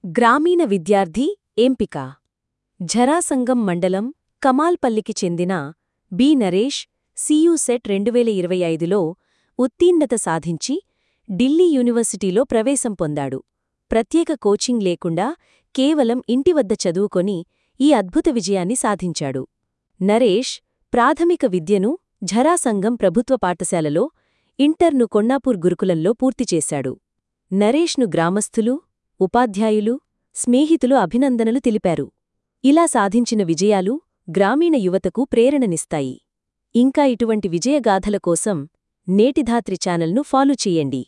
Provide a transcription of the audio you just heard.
గ్రామీణ విద్యార్థి ఎంపిక ఝరాసంగం మండలం కమాల్పల్లికి చెందిన బి నరేష్ సియు సెట్ రెండువేల ఇరవై ఐదులో ఉత్తీర్ణత సాధించి ఢిల్లీ యూనివర్సిటీలో ప్రవేశం పొందాడు ప్రత్యేక కోచింగ్ లేకుండా కేవలం ఇంటివద్ద చదువుకొని ఈ అద్భుత విజయాన్ని సాధించాడు నరేష్ ప్రాథమిక విద్యను ఝరాసంగం ప్రభుత్వ పాఠశాలలో ఇంటర్ను కొన్నాపూర్ గురుకులంలో పూర్తిచేశాడు నరేష్ను గ్రామస్థులు ఉపాధ్యాయులు స్నేహితులు అభినందనలు తెలిపారు ఇలా సాధించిన విజయాలు గ్రామీణ యువతకు ప్రేరణనిస్తాయి ఇంకా ఇటువంటి విజయగాథల కోసం నేటిధాత్రి ఛానల్ను ఫాలో చెయ్యండి